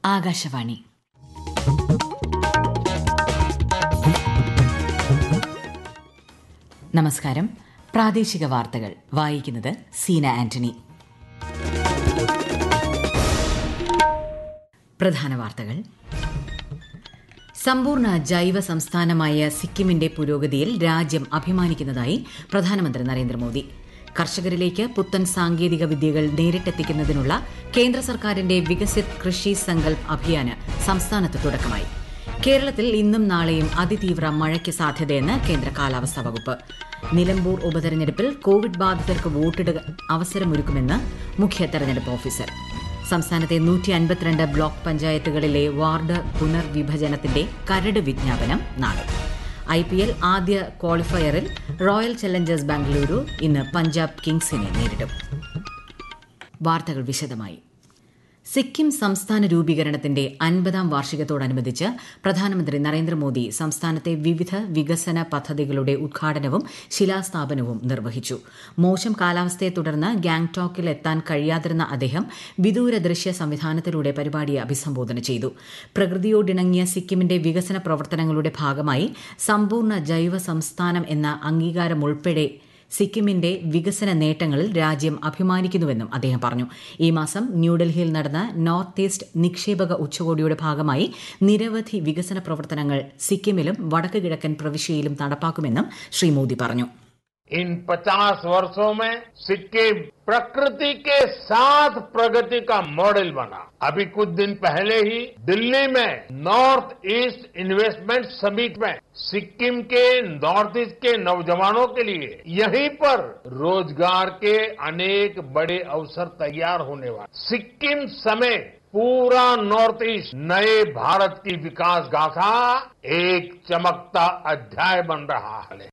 ആകാശവാണി നമസ്കാരം പ്രാദേശിക വാർത്തകൾ വായിക്കുന്നത് സീന ആന്റണി പ്രധാന വാർത്തകൾ സമ്പൂർണ്ണ ജൈവ സംസ്ഥാനമായ സിക്കിമിന്റെ പുരോഗതിയിൽ രാജ്യം അഭിമാനിക്കുന്നതായി പ്രധാനമന്ത്രി നരേന്ദ്രമോദി കർഷകരിലേക്ക് പുത്തൻ സാങ്കേതിക വിദ്യകൾ നേരിട്ടെത്തിക്കുന്നതിനുള്ള കേന്ദ്ര സർക്കാരിന്റെ വികസിത് കൃഷി സങ്കൽപ് അഭിയാന് സംസ്ഥാനത്ത് തുടക്കമായി കേരളത്തിൽ ഇന്നും നാളെയും അതിതീവ്ര മഴയ്ക്ക് സാധ്യതയെന്ന് കേന്ദ്ര കാലാവസ്ഥാ വകുപ്പ് നിലമ്പൂർ ഉപതെരഞ്ഞെടുപ്പിൽ കോവിഡ് ബാധിതർക്ക് വോട്ടിടുക അവസരമൊരുക്കുമെന്ന് മുഖ്യ തെരഞ്ഞെടുപ്പ് ഓഫീസർ സംസ്ഥാനത്തെ നൂറ്റി അൻപത്തിരണ്ട് ബ്ലോക്ക് പഞ്ചായത്തുകളിലെ വാർഡ് പുനർവിഭജനത്തിന്റെ കരട് വിജ്ഞാപനം നാളെ ഐ പി എൽ ആദ്യ ക്വാളിഫയറിൽ റോയൽ ചലഞ്ചേഴ്സ് ബാംഗ്ലൂരു ഇന്ന് പഞ്ചാബ് കിങ്സിനെ നേരിടും വാർത്തകൾ വിശദമായി സിക്കിം സംസ്ഥാന രൂപീകരണത്തിന്റെ അൻപതാം വാർഷികത്തോടനുബന്ധിച്ച് പ്രധാനമന്ത്രി നരേന്ദ്രമോദി സംസ്ഥാനത്തെ വിവിധ വികസന പദ്ധതികളുടെ ഉദ്ഘാടനവും ശിലാസ്ഥാപനവും നിർവഹിച്ചു മോശം കാലാവസ്ഥയെ തുടർന്ന് ഗാംഗ്ടോക്കിൽ എത്താൻ കഴിയാതിരുന്ന അദ്ദേഹം വിദൂര ദൃശ്യ സംവിധാനത്തിലൂടെ പരിപാടിയെ അഭിസംബോധന ചെയ്തു പ്രകൃതിയോടിണങ്ങിയ സിക്കിമിന്റെ വികസന പ്രവർത്തനങ്ങളുടെ ഭാഗമായി സമ്പൂർണ്ണ ജൈവ സംസ്ഥാനം എന്ന അംഗീകാരം ഉൾപ്പെടെ സിക്കിമിന്റെ വികസന നേട്ടങ്ങളിൽ രാജ്യം അഭിമാനിക്കുന്നുവെന്നും അദ്ദേഹം പറഞ്ഞു ഈ മാസം ന്യൂഡൽഹിയിൽ നടന്ന നോർത്ത് ഈസ്റ്റ് നിക്ഷേപക ഉച്ചകോടിയുടെ ഭാഗമായി നിരവധി വികസന പ്രവർത്തനങ്ങൾ സിക്കിമിലും വടക്ക് കിഴക്കൻ പ്രവിശ്യയിലും നടപ്പാക്കുമെന്നും ശ്രീ മോദി പറഞ്ഞു इन 50 वर्षों में सिक्किम प्रकृति के साथ प्रगति का मॉडल बना अभी कुछ दिन पहले ही दिल्ली में नॉर्थ ईस्ट इन्वेस्टमेंट समिट में सिक्किम के नॉर्थ ईस्ट के नौजवानों के लिए यहीं पर रोजगार के अनेक बड़े अवसर तैयार होने वाले सिक्किम समेत पूरा नॉर्थ ईस्ट नए भारत की विकास गाथा एक चमकता अध्याय बन रहा है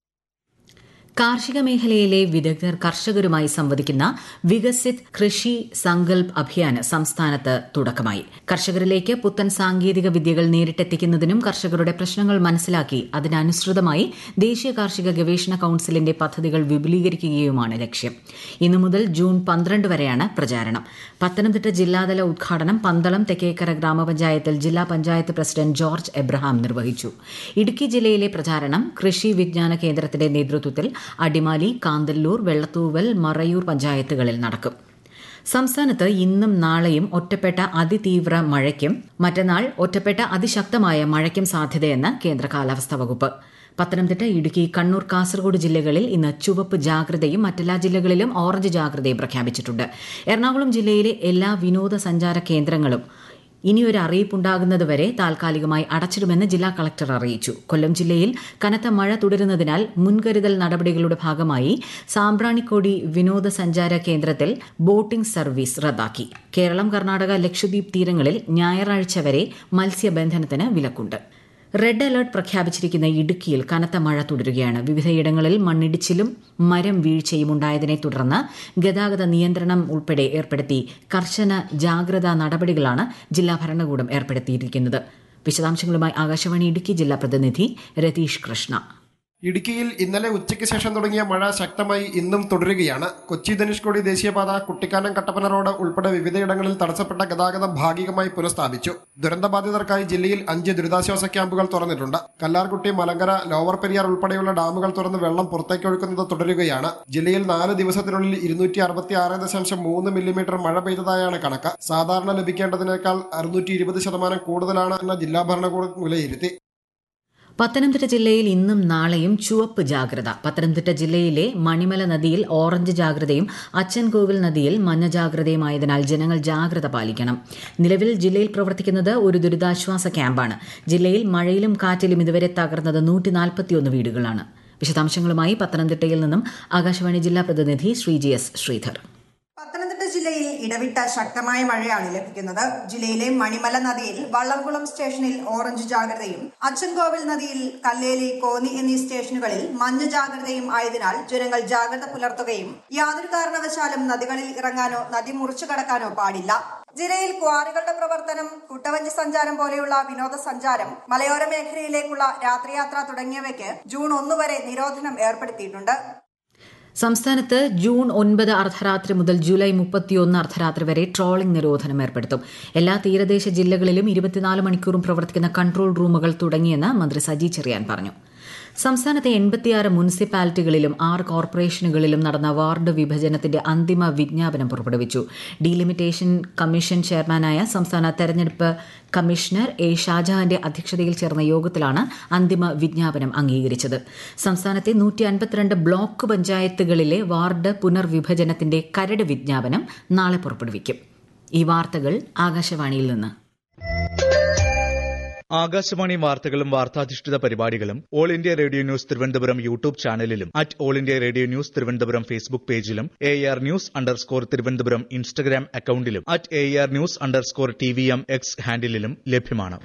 കാർഷിക മേഖലയിലെ വിദഗ്ധർ കർഷകരുമായി സംവദിക്കുന്ന വികസിത് കൃഷി സങ്കൽപ് അഭിയാന് സംസ്ഥാനത്ത് തുടക്കമായി കർഷകരിലേക്ക് പുത്തൻ സാങ്കേതിക വിദ്യകൾ നേരിട്ടെത്തിക്കുന്നതിനും കർഷകരുടെ പ്രശ്നങ്ങൾ മനസ്സിലാക്കി അതിനനുസൃതമായി ദേശീയ കാർഷിക ഗവേഷണ കൌൺസിലിന്റെ പദ്ധതികൾ വിപുലീകരിക്കുകയുമാണ് ലക്ഷ്യം ഇന്നു മുതൽ ജൂൺ പന്ത്രണ്ട് വരെയാണ് പ്രചാരണം പത്തനംതിട്ട ജില്ലാതല ഉദ്ഘാടനം പന്തളം തെക്കേക്കര ഗ്രാമപഞ്ചായത്തിൽ ജില്ലാ പഞ്ചായത്ത് പ്രസിഡന്റ് ജോർജ് എബ്രഹാം നിർവഹിച്ചു ഇടുക്കി ജില്ലയിലെ പ്രചാരണം കൃഷി വിജ്ഞാന കേന്ദ്രത്തിന്റെ നേതൃത്വത്തിൽ അടിമാലി കാന്തല്ലൂർ വെള്ളത്തൂവൽ മറയൂർ പഞ്ചായത്തുകളിൽ നടക്കും സംസ്ഥാനത്ത് ഇന്നും നാളെയും ഒറ്റപ്പെട്ട അതിതീവ്ര മഴയ്ക്കും മറ്റന്നാൾ ഒറ്റപ്പെട്ട അതിശക്തമായ മഴയ്ക്കും സാധ്യതയെന്ന് കേന്ദ്ര കാലാവസ്ഥാ വകുപ്പ് പത്തനംതിട്ട ഇടുക്കി കണ്ണൂർ കാസർഗോഡ് ജില്ലകളിൽ ഇന്ന് ചുവപ്പ് ജാഗ്രതയും മറ്റെല്ലാ ജില്ലകളിലും ഓറഞ്ച് ജാഗ്രതയും പ്രഖ്യാപിച്ചിട്ടുണ്ട് എറണാകുളം ജില്ലയിലെ എല്ലാ വിനോദസഞ്ചാര കേന്ദ്രങ്ങളും ഇനിയൊരു അറിയിപ്പുണ്ടാകുന്നതുവരെ താൽക്കാലികമായി അടച്ചിടുമെന്ന് ജില്ലാ കളക്ടർ അറിയിച്ചു കൊല്ലം ജില്ലയിൽ കനത്ത മഴ തുടരുന്നതിനാൽ മുൻകരുതൽ നടപടികളുടെ ഭാഗമായി സാമ്പ്രാണിക്കോടി വിനോദസഞ്ചാര കേന്ദ്രത്തിൽ ബോട്ടിംഗ് സർവീസ് റദ്ദാക്കി കേരളം കർണാടക ലക്ഷദ്വീപ് തീരങ്ങളിൽ ഞായറാഴ്ച വരെ മത്സ്യബന്ധനത്തിന് വിലക്കുണ്ട് റെഡ് അലർട്ട് പ്രഖ്യാപിച്ചിരിക്കുന്ന ഇടുക്കിയിൽ കനത്ത മഴ തുടരുകയാണ് വിവിധയിടങ്ങളിൽ മണ്ണിടിച്ചിലും മരം വീഴ്ചയും ഉണ്ടായതിനെ തുടർന്ന് ഗതാഗത നിയന്ത്രണം ഉൾപ്പെടെ ഏർപ്പെടുത്തി കർശന ജാഗ്രതാ നടപടികളാണ് ജില്ലാ ഭരണകൂടം ഏർപ്പെടുത്തിയിരിക്കുന്നത് വിശദാംശങ്ങളുമായി ആകാശവാണി ഇടുക്കി ജില്ലാ പ്രതിനിധി രതീഷ് കൃഷ്ണ ഇടുക്കിയിൽ ഇന്നലെ ഉച്ചയ്ക്ക് ശേഷം തുടങ്ങിയ മഴ ശക്തമായി ഇന്നും തുടരുകയാണ് കൊച്ചി ധനുഷ്കോടി ദേശീയപാത കുട്ടിക്കാനം കട്ടപ്പന റോഡ് ഉൾപ്പെടെ വിവിധയിടങ്ങളിൽ തടസ്സപ്പെട്ട ഗതാഗതം ഭാഗികമായി പുനഃസ്ഥാപിച്ചു ദുരന്തബാധിതർക്കായി ജില്ലയിൽ അഞ്ച് ദുരിതാശ്വാസ ക്യാമ്പുകൾ തുറന്നിട്ടുണ്ട് കല്ലാർകുട്ടി മലങ്കര ലോവർ പെരിയാർ ഉൾപ്പെടെയുള്ള ഡാമുകൾ തുറന്ന് വെള്ളം പുറത്തേക്ക് ഒഴുക്കുന്നത് തുടരുകയാണ് ജില്ലയിൽ നാല് ദിവസത്തിനുള്ളിൽ ഇരുന്നൂറ്റി അറുപത്തി ആറ് ദശാംശം മൂന്ന് മില്ലിമീറ്റർ മഴ പെയ്തതായാണ് കണക്ക് സാധാരണ ലഭിക്കേണ്ടതിനേക്കാൾ അറുന്നൂറ്റി ഇരുപത് ശതമാനം കൂടുതലാണ് എന്ന ജില്ലാ ഭരണകൂടം വിലയിരുത്തി പത്തനംതിട്ട ജില്ലയിൽ ഇന്നും നാളെയും ചുവപ്പ് ജാഗ്രത പത്തനംതിട്ട ജില്ലയിലെ മണിമല നദിയിൽ ഓറഞ്ച് ജാഗ്രതയും അച്ചൻകോവിൽ നദിയിൽ മഞ്ഞ ജാഗ്രതയുമായതിനാൽ ജനങ്ങൾ ജാഗ്രത പാലിക്കണം നിലവിൽ ജില്ലയിൽ പ്രവർത്തിക്കുന്നത് ഒരു ദുരിതാശ്വാസ ക്യാമ്പാണ് ജില്ലയിൽ മഴയിലും കാറ്റിലും ഇതുവരെ തകർന്നത് നൂറ്റി വീടുകളാണ് വിശദാംശങ്ങളുമായി പത്തനംതിട്ടയിൽ നിന്നും ആകാശവാണി ജില്ലാ പ്രതിനിധി ശ്രീജി എസ് ശ്രീധർ പത്തനംതിട്ട ജില്ലയിൽ ഇടവിട്ട ശക്തമായ മഴയാണ് ലഭിക്കുന്നത് ജില്ലയിലെ മണിമല നദിയിൽ വള്ളംകുളം സ്റ്റേഷനിൽ ഓറഞ്ച് ജാഗ്രതയും അച്ചൻകോവിൽ നദിയിൽ കല്ലേലി കോന്നി എന്നീ സ്റ്റേഷനുകളിൽ മഞ്ഞ ജാഗ്രതയും ആയതിനാൽ ജനങ്ങൾ ജാഗ്രത പുലർത്തുകയും യാതൊരു കാരണവശാലും നദികളിൽ ഇറങ്ങാനോ നദി മുറിച്ചു കടക്കാനോ പാടില്ല ജില്ലയിൽ ക്വാറികളുടെ പ്രവർത്തനം കുട്ടവഞ്ചി സഞ്ചാരം പോലെയുള്ള വിനോദസഞ്ചാരം മലയോര മേഖലയിലേക്കുള്ള രാത്രിയാത്ര തുടങ്ങിയവയ്ക്ക് ജൂൺ ഒന്ന് വരെ നിരോധനം ഏർപ്പെടുത്തിയിട്ടുണ്ട് സംസ്ഥാനത്ത് ജൂൺ ഒൻപത് അർദ്ധരാത്രി മുതൽ ജൂലൈ മുപ്പത്തിയൊന്ന് അർദ്ധരാത്രി വരെ ട്രോളിംഗ് നിരോധനം ഏർപ്പെടുത്തും എല്ലാ തീരദേശ ജില്ലകളിലും ഇരുപത്തിനാല് മണിക്കൂറും പ്രവർത്തിക്കുന്ന കൺട്രോൾ റൂമുകൾ തുടങ്ങിയെന്ന് മന്ത്രി സജി ചെറിയാൻ പറഞ്ഞു സംസ്ഥാനത്തെ എൺപത്തിയാറ് മുനിസിപ്പാലിറ്റികളിലും ആറ് കോർപ്പറേഷനുകളിലും നടന്ന വാർഡ് വിഭജനത്തിന്റെ അന്തിമ വിജ്ഞാപനം പുറപ്പെടുവിച്ചു ഡീലിമിറ്റേഷൻ കമ്മീഷൻ ചെയർമാനായ സംസ്ഥാന തെരഞ്ഞെടുപ്പ് കമ്മീഷണർ എ ഷാജഹാന്റെ അധ്യക്ഷതയിൽ ചേർന്ന യോഗത്തിലാണ് അന്തിമ വിജ്ഞാപനം അംഗീകരിച്ചത് സംസ്ഥാനത്തെ നൂറ്റി അൻപത്തിരണ്ട് ബ്ലോക്ക് പഞ്ചായത്തുകളിലെ വാർഡ് പുനർവിഭജനത്തിന്റെ കരട് വിജ്ഞാപനം നാളെ പുറപ്പെടുവിക്കും ഈ വാർത്തകൾ ആകാശവാണിയിൽ നിന്ന് ആകാശവാണി വാർത്തകളും വാർത്താധിഷ്ഠിത പരിപാടികളും all India radio news Thiruvananthapuram YouTube ചാനലിലും at all India radio news Thiruvananthapuram Facebook പേജിലും A R news underscore Thiruvananthapuram Instagram അക്കൌണ്ടിലും at A R news underscore T V M X ഹാൻഡിലും ലഭ്യമാണ്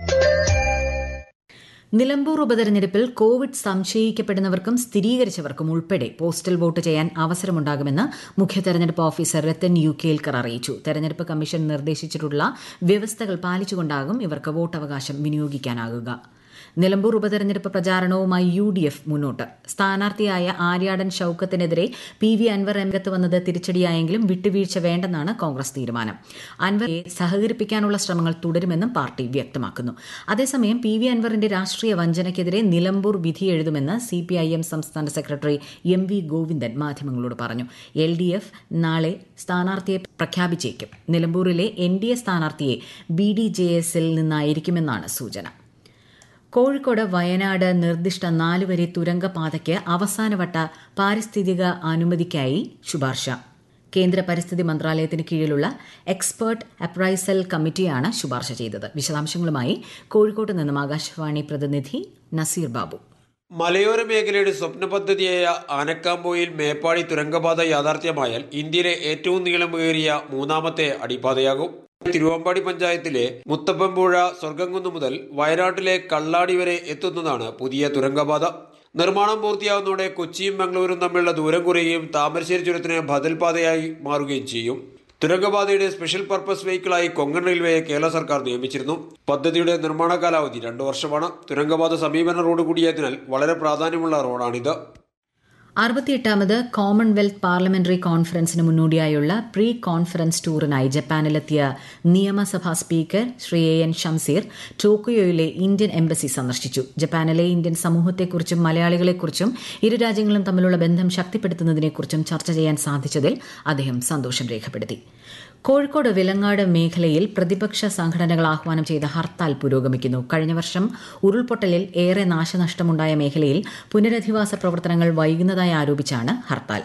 നിലമ്പൂർ ഉപതെരഞ്ഞെടുപ്പിൽ കോവിഡ് സംശയിക്കപ്പെടുന്നവർക്കും സ്ഥിരീകരിച്ചവർക്കും ഉൾപ്പെടെ പോസ്റ്റൽ വോട്ട് ചെയ്യാൻ അവസരമുണ്ടാകുമെന്ന് മുഖ്യ തെരഞ്ഞെടുപ്പ് ഓഫീസർ രത്തൻ യു കേൽക്കർ അറിയിച്ചു തെരഞ്ഞെടുപ്പ് കമ്മീഷൻ നിർദ്ദേശിച്ചിട്ടുള്ള വ്യവസ്ഥകൾ പാലിച്ചുകൊണ്ടാകും ഇവർക്ക് വോട്ടവകാശം വിനിയോഗിക്കാനാകുക നിലമ്പൂർ ഉപതെരഞ്ഞെടുപ്പ് പ്രചാരണവുമായി യു ഡി എഫ് മുന്നോട്ട് സ്ഥാനാർത്ഥിയായ ആര്യാടൻ ഷൌക്കത്തിനെതിരെ പി വി അൻവർ രംഗത്ത് വന്നത് തിരിച്ചടിയായെങ്കിലും വിട്ടുവീഴ്ച വേണ്ടെന്നാണ് കോൺഗ്രസ് തീരുമാനം അൻവറെ സഹകരിപ്പിക്കാനുള്ള ശ്രമങ്ങൾ തുടരുമെന്നും പാർട്ടി വ്യക്തമാക്കുന്നു അതേസമയം പി വി അൻവറിന്റെ രാഷ്ട്രീയ വഞ്ചനയ്ക്കെതിരെ നിലമ്പൂർ വിധി എഴുതുമെന്ന് സി പി ഐ എം സംസ്ഥാന സെക്രട്ടറി എം വി ഗോവിന്ദൻ മാധ്യമങ്ങളോട് പറഞ്ഞു എൽ ഡി എഫ് നാളെ സ്ഥാനാർത്ഥിയെ പ്രഖ്യാപിച്ചേക്കും നിലമ്പൂരിലെ എൻ ഡി എ സ്ഥാനാർത്ഥിയെ ബി ഡി ജെ എസിൽ നിന്നായിരിക്കുമെന്നാണ് സൂചന കോഴിക്കോട് വയനാട് നിർദ്ദിഷ്ട നാലുവരി തുരങ്കപാതയ്ക്ക് അവസാനവട്ട പാരിസ്ഥിതിക അനുമതിക്കായി ശുപാർശ കേന്ദ്ര പരിസ്ഥിതി മന്ത്രാലയത്തിന് കീഴിലുള്ള എക്സ്പേർട്ട് അപ്രൈസൽ കമ്മിറ്റിയാണ് ശുപാർശ ചെയ്തത് വിശദാംശങ്ങളുമായി കോഴിക്കോട്ട് നിന്നും ആകാശവാണി പ്രതിനിധി നസീർ ബാബു മലയോര മേഖലയുടെ സ്വപ്ന പദ്ധതിയായ ആനക്കാമ്പോയിൽ മേപ്പാടി തുരങ്കപാത യാഥാർത്ഥ്യമായാൽ ഇന്ത്യയിലെ ഏറ്റവും നീളമേറിയ മൂന്നാമത്തെ അടിപ്പാതയാകും തിരുവമ്പാടി പഞ്ചായത്തിലെ മുത്തപ്പൻപുഴ സ്വർഗംകുന്ന് മുതൽ വയനാട്ടിലെ കള്ളാടി വരെ എത്തുന്നതാണ് പുതിയ തുരങ്കപാത നിർമ്മാണം പൂർത്തിയാവുന്നതോടെ കൊച്ചിയും ബംഗളൂരും തമ്മിലുള്ള ദൂരം കുറയുകയും താമരശ്ശേരി ചുരത്തിന് ബദൽ പാതയായി മാറുകയും ചെയ്യും തുരങ്കപാതയുടെ സ്പെഷ്യൽ പർപ്പസ് വെഹിക്കിളായി കൊങ്കൺ റെയിൽവേയെ കേരള സർക്കാർ നിയമിച്ചിരുന്നു പദ്ധതിയുടെ നിർമ്മാണ കാലാവധി രണ്ടു വർഷമാണ് തുരങ്കപാത സമീപന റോഡ് കൂടിയതിനാൽ വളരെ പ്രാധാന്യമുള്ള റോഡാണിത് അറുപത്തിയെട്ടാമത് കോമൺവെൽത്ത് പാർലമെന്ററി കോൺഫറൻസിന് മുന്നോടിയായുള്ള പ്രീ കോൺഫറൻസ് ടൂറിനായി ജപ്പാനിലെത്തിയ നിയമസഭാ speaker Shri A N Shamseer ടോക്കിയോയിലെ ഇന്ത്യൻ എംബസി സന്ദർശിച്ചു ജപ്പാനിലെ ഇന്ത്യൻ സമൂഹത്തെക്കുറിച്ചും മലയാളികളെക്കുറിച്ചും ഇരു രാജ്യങ്ങളും തമ്മിലുള്ള ബന്ധം ശക്തിപ്പെടുത്തുന്നതിനെക്കുറിച്ചും ചർച്ച ചെയ്യാൻ സാധിച്ചതിൽ അദ്ദേഹം സന്തോഷം രേഖപ്പെടുത്തി കോഴിക്കോട് വിലങ്ങാട് മേഖലയിൽ പ്രതിപക്ഷ സംഘടനകൾ ആഹ്വാനം ചെയ്ത ഹർത്താൽ പുരോഗമിക്കുന്നു കഴിഞ്ഞ വർഷം ഉരുൾപൊട്ടലിൽ ഏറെ നാശനഷ്ടമുണ്ടായ മേഖലയിൽ പുനരധിവാസ പ്രവർത്തനങ്ങൾ വൈകുന്നതായി ആരോപിച്ചാണ് ഹർത്താൽ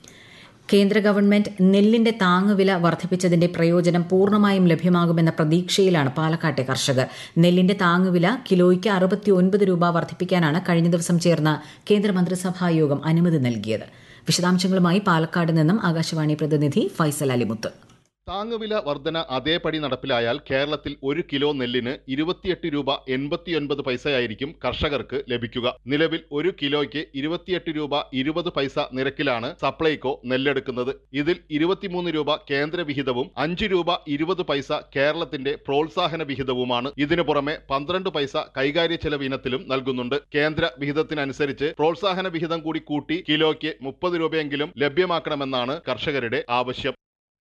കേന്ദ്ര ഗവൺമെന്റ് നെല്ലിന്റെ താങ്ങുവില വർദ്ധിപ്പിച്ചതിന്റെ പ്രയോജനം പൂർണ്ണമായും ലഭ്യമാകുമെന്ന പ്രതീക്ഷയിലാണ് പാലക്കാട്ടെ കർഷകർ നെല്ലിന്റെ താങ്ങുവില കിലോയ്ക്ക് അറുപത്തിയൊൻപത് രൂപ വർദ്ധിപ്പിക്കാനാണ് കഴിഞ്ഞ ദിവസം ചേർന്ന കേന്ദ്ര മന്ത്രിസഭാ യോഗം അനുമതി നൽകിയത് വിശദാംശങ്ങളുമായി പാലക്കാട് നിന്നും ആകാശവാണി പ്രതിനിധി ഫൈസൽ അലിമുത്ത് താങ്ങുവില വർധന അതേപടി നടപ്പിലായാൽ കേരളത്തിൽ ഒരു കിലോ നെല്ലിന് ഇരുപത്തിയെട്ട് രൂപ എൺപത്തിയൊൻപത് പൈസയായിരിക്കും കർഷകർക്ക് ലഭിക്കുക നിലവിൽ ഒരു കിലോയ്ക്ക് ഇരുപത്തിയെട്ട് രൂപ ഇരുപത് പൈസ നിരക്കിലാണ് സപ്ലൈകോ നെല്ലെടുക്കുന്നത് ഇതിൽ ഇരുപത്തിമൂന്ന് രൂപ കേന്ദ്ര വിഹിതവും അഞ്ച് രൂപ ഇരുപത് പൈസ കേരളത്തിന്റെ പ്രോത്സാഹന വിഹിതവുമാണ് ഇതിനു പുറമെ പന്ത്രണ്ട് പൈസ കൈകാര്യ ചെലവ് ഇനത്തിലും നൽകുന്നുണ്ട് കേന്ദ്ര വിഹിതത്തിനനുസരിച്ച് പ്രോത്സാഹന വിഹിതം കൂടി കൂട്ടി കിലോയ്ക്ക് മുപ്പത് രൂപയെങ്കിലും ലഭ്യമാക്കണമെന്നാണ് കർഷകരുടെ ആവശ്യം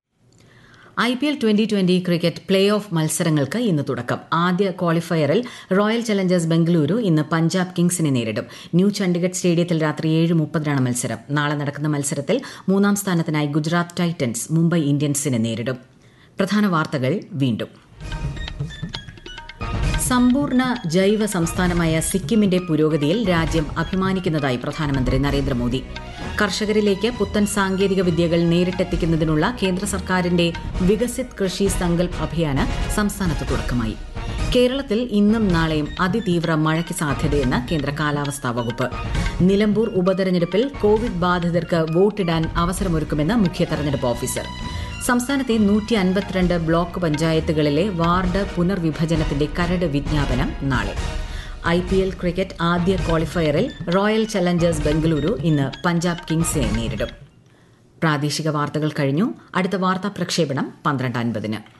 I P L twenty twenty cricket play off മത്സരങ്ങൾക്ക് ഇന്ന് തുടക്കം ആദ്യ ക്വാളിഫയറിൽ റോയൽ ചലഞ്ചേഴ്സ് ബംഗളൂരു ഇന്ന് പഞ്ചാബ് കിങ്സിനെ നേരിടും ന്യൂ ചണ്ഡിഗഡ് സ്റ്റേഡിയത്തിൽ രാത്രി ഏഴ് മുപ്പതിനാണ് മത്സരം നാളെ നടക്കുന്ന മത്സരത്തിൽ മൂന്നാം സ്ഥാനത്തിനായി ഗുജറാത്ത് ടൈറ്റൻസ് മുംബൈ ഇന്ത്യൻസിനെ നേരിടും പ്രധാന വാർത്തകൾ വീണ്ടും സമ്പൂർണ്ണ ജൈവ സംസ്ഥാനമായ സിക്കിമിന്റെ പുരോഗതിയിൽ രാജ്യം അഭിമാനിക്കുന്നതായി പ്രധാനമന്ത്രി നരേന്ദ്രമോദി കർഷകരിലേക്ക് പുത്തൻ സാങ്കേതിക വിദ്യകൾ നേരിട്ടെത്തിക്കുന്നതിനുള്ള കേന്ദ്ര സർക്കാരിന്റെ വികസിത് കൃഷി സങ്കൽപ് അഭിയാന് സംസ്ഥാനത്ത് തുടക്കമായി കേരളത്തിൽ ഇന്നും നാളെയും അതിതീവ്ര മഴയ്ക്ക് സാധ്യതയെന്ന് കേന്ദ്ര കാലാവസ്ഥാ വകുപ്പ് നിലമ്പൂർ ഉപതെരഞ്ഞെടുപ്പിൽ കോവിഡ് ബാധിതർക്ക് വോട്ടിടാൻ അവസരമൊരുക്കുമെന്ന് മുഖ്യ തെരഞ്ഞെടുപ്പ് ഓഫീസർ സംസ്ഥാനത്തെ നൂറ്റി അൻപത്തിരണ്ട് ബ്ലോക്ക് പഞ്ചായത്തുകളിലെ വാർഡ് പുനർവിഭജനത്തിന്റെ കരട് വിജ്ഞാപനം നാളെ ഐ പി എൽ ക്രിക്കറ്റ് ആദ്യ ക്വാളിഫയറിൽ റോയൽ ചലഞ്ചേഴ്സ് ബംഗളൂരു ഇന്ന് പഞ്ചാബ് കിങ്സിനെ നേരിടും പ്രാദേശിക വാർത്തകൾ കഴിഞ്ഞു അടുത്ത വാർത്താ പ്രക്ഷേപണം പന്ത്രണ്ട് അൻപതിന്